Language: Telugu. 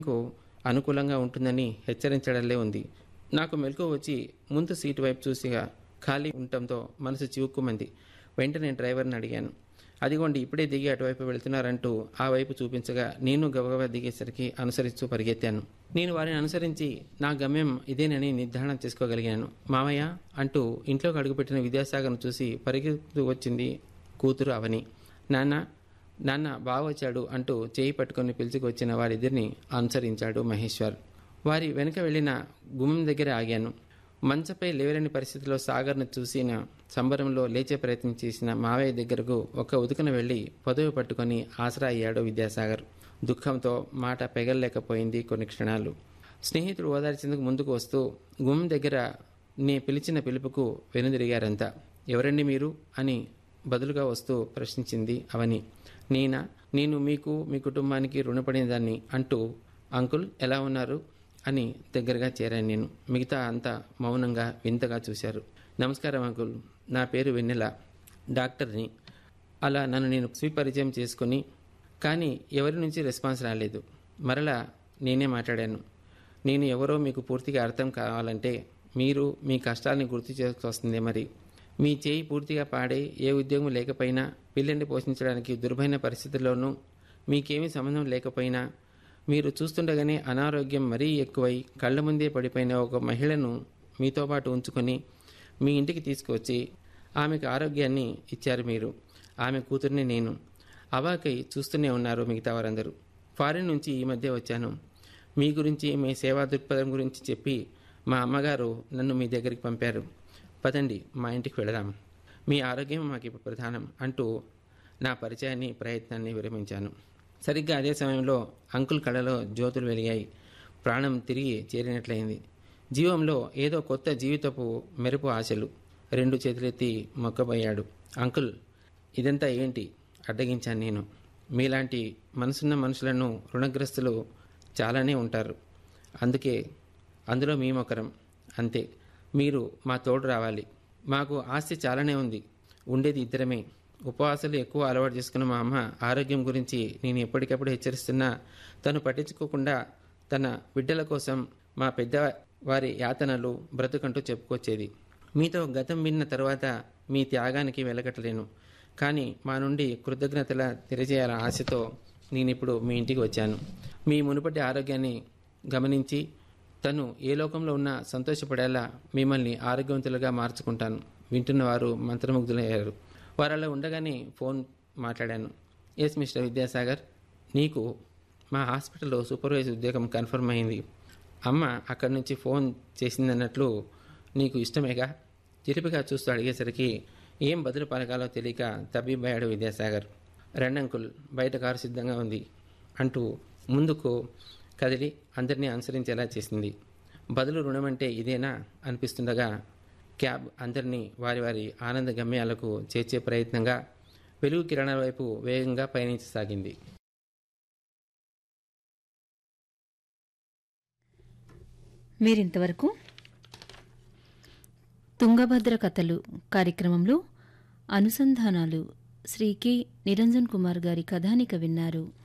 కు అనుకూలంగా ఉంటుందని హెచ్చరించడంలే ఉంది నాకు మెలకు వచ్చి ముందు సీటు వైపు చూసిగా ఖాళీ ఉండటంతో మనసు చివుక్కుమంది వెంటనే డ్రైవర్ని అడిగాను అదిగోండి ఇప్పుడే దిగి అటువైపు వెళుతున్నారంటూ ఆ వైపు చూపించగా నేను గబగబా దిగేసరికి అనుసరిస్తూ పరిగెత్తాను నేను వారిని అనుసరించి నా గమ్యం ఇదేనని నిర్ధారణ చేసుకోగలిగాను మామయ్య అంటూ ఇంట్లోకి అడుగుపెట్టిన విద్యాసాగర్ను చూసి పరిగెత్తు వచ్చింది కూతురు అవని నాన్న నాన్న బావ వచ్చాడు అంటూ చేయి పట్టుకొని పిలుచుకొచ్చిన వారిద్దరిని అనుసరించాడు మహేశ్వర్ వారి వెనుక వెళ్ళిన గుమ్మం దగ్గర ఆగాను మంచపై లేవలేని పరిస్థితిలో సాగర్ను చూసిన సంబరంలో లేచే ప్రయత్నం చేసిన మావయ్య దగ్గరకు ఒక ఉదుకున వెళ్ళి పదవి పట్టుకొని ఆసరా అయ్యాడు విద్యాసాగర్ దుఃఖంతో మాట పెగల్లేకపోయింది కొన్ని క్షణాలు స్నేహితుడు ఓదార్చేందుకు ముందుకు వస్తూ గుమ్మం దగ్గర నే పిలిచిన పిలుపుకు వెనుదిరిగారంతా ఎవరండి మీరు అని బదులుగా వస్తూ ప్రశ్నించింది అవని నేనా నేను మీకు మీ కుటుంబానికి రుణపడిన దాన్ని అంటూ అంకుల్ ఎలా ఉన్నారు అని దగ్గరగా చేరాను నేను మిగతా అంతా మౌనంగా వింతగా చూశారు నమస్కారం అంకుల్ నా పేరు వెన్నెల డాక్టర్ని అలా నన్ను నేను స్వీపరిచయం చేసుకుని కానీ ఎవరి నుంచి రెస్పాన్స్ రాలేదు మరలా నేనే మాట్లాడాను నేను ఎవరో మీకు పూర్తిగా అర్థం కావాలంటే మీరు మీ కష్టాలని గుర్తు చేసుకొస్తుంది మరి మీ చేయి పూర్తిగా పాడే ఏ ఉద్యోగం లేకపోయినా పిల్లల్ని పోషించడానికి దుర్భైన పరిస్థితుల్లోనూ మీకేమీ సంబంధం లేకపోయినా మీరు చూస్తుండగానే అనారోగ్యం మరీ ఎక్కువై కళ్ళ ముందే పడిపోయిన ఒక మహిళను మీతో పాటు ఉంచుకొని మీ ఇంటికి తీసుకువచ్చి ఆమెకు ఆరోగ్యాన్ని ఇచ్చారు మీరు ఆమె కూతుర్ని నేను అవాకై చూస్తూనే ఉన్నారు మిగతా వారందరూ ఫారిన్ నుంచి ఈ మధ్య వచ్చాను మీ గురించి మీ సేవా దృక్పథం గురించి చెప్పి మా అమ్మగారు నన్ను మీ దగ్గరికి పంపారు పదండి మా ఇంటికి వెళదాం మీ ఆరోగ్యం మాకు ఇప్పుడు ప్రధానం అంటూ నా పరిచయాన్ని ప్రయత్నాన్ని విరమించాను సరిగ్గా అదే సమయంలో అంకుల్ కళలో జ్యోతులు వెలిగాయి ప్రాణం తిరిగి చేరినట్లయింది జీవంలో ఏదో కొత్త జీవితపు మెరుపు ఆశలు రెండు చేతులెత్తి మొక్కబోయాడు అంకుల్ ఇదంతా ఏంటి అడ్డగించాను నేను మీలాంటి మనసున్న మనుషులను రుణగ్రస్తులు చాలానే ఉంటారు అందుకే అందులో మేమొకరం అంతే మీరు మా తోడు రావాలి మాకు ఆస్తి చాలానే ఉంది ఉండేది ఇద్దరమే ఉపవాసాలు ఎక్కువ అలవాటు చేసుకున్న మా అమ్మ ఆరోగ్యం గురించి నేను ఎప్పటికప్పుడు హెచ్చరిస్తున్నా తను పట్టించుకోకుండా తన బిడ్డల కోసం మా పెద్ద వారి యాతనలు బ్రతుకంటూ చెప్పుకొచ్చేది మీతో గతం విన్న తర్వాత మీ త్యాగానికి వెలగట్టలేను కానీ మా నుండి కృతజ్ఞతల తెలియజేయాల ఆశతో నేను ఇప్పుడు మీ ఇంటికి వచ్చాను మీ మునుపటి ఆరోగ్యాన్ని గమనించి తను ఏ లోకంలో ఉన్నా సంతోషపడేలా మిమ్మల్ని ఆరోగ్యవంతులుగా మార్చుకుంటాను వింటున్న వారు మంత్రముగ్ధులయ్యారు వారు అలా ఉండగానే ఫోన్ మాట్లాడాను ఎస్ మిస్టర్ విద్యాసాగర్ నీకు మా హాస్పిటల్లో సూపర్వైజర్ ఉద్యోగం కన్ఫర్మ్ అయింది అమ్మ అక్కడి నుంచి ఫోన్ చేసిందన్నట్లు నీకు ఇష్టమేగా చిలిపిగా చూస్తూ అడిగేసరికి ఏం బదులు పలకాలో తెలియక తబ్బిబ్బయ్యాడు విద్యాసాగర్ రెండంకుల్ బయట కారు సిద్ధంగా ఉంది అంటూ ముందుకు కదిలి అందరినీ అనుసరించేలా చేసింది బదులు రుణమంటే ఇదేనా అనిపిస్తుండగా క్యాబ్ అందరినీ వారి వారి ఆనంద గమ్యాలకు చేర్చే ప్రయత్నంగా వెలుగు కిరణాల వైపు వేగంగా పయనించసాగింది మీరింతవరకు తుంగభద్ర కథలు కార్యక్రమంలో అనుసంధానాలు శ్రీ కె నిరంజన్ కుమార్ గారి కథానిక విన్నారు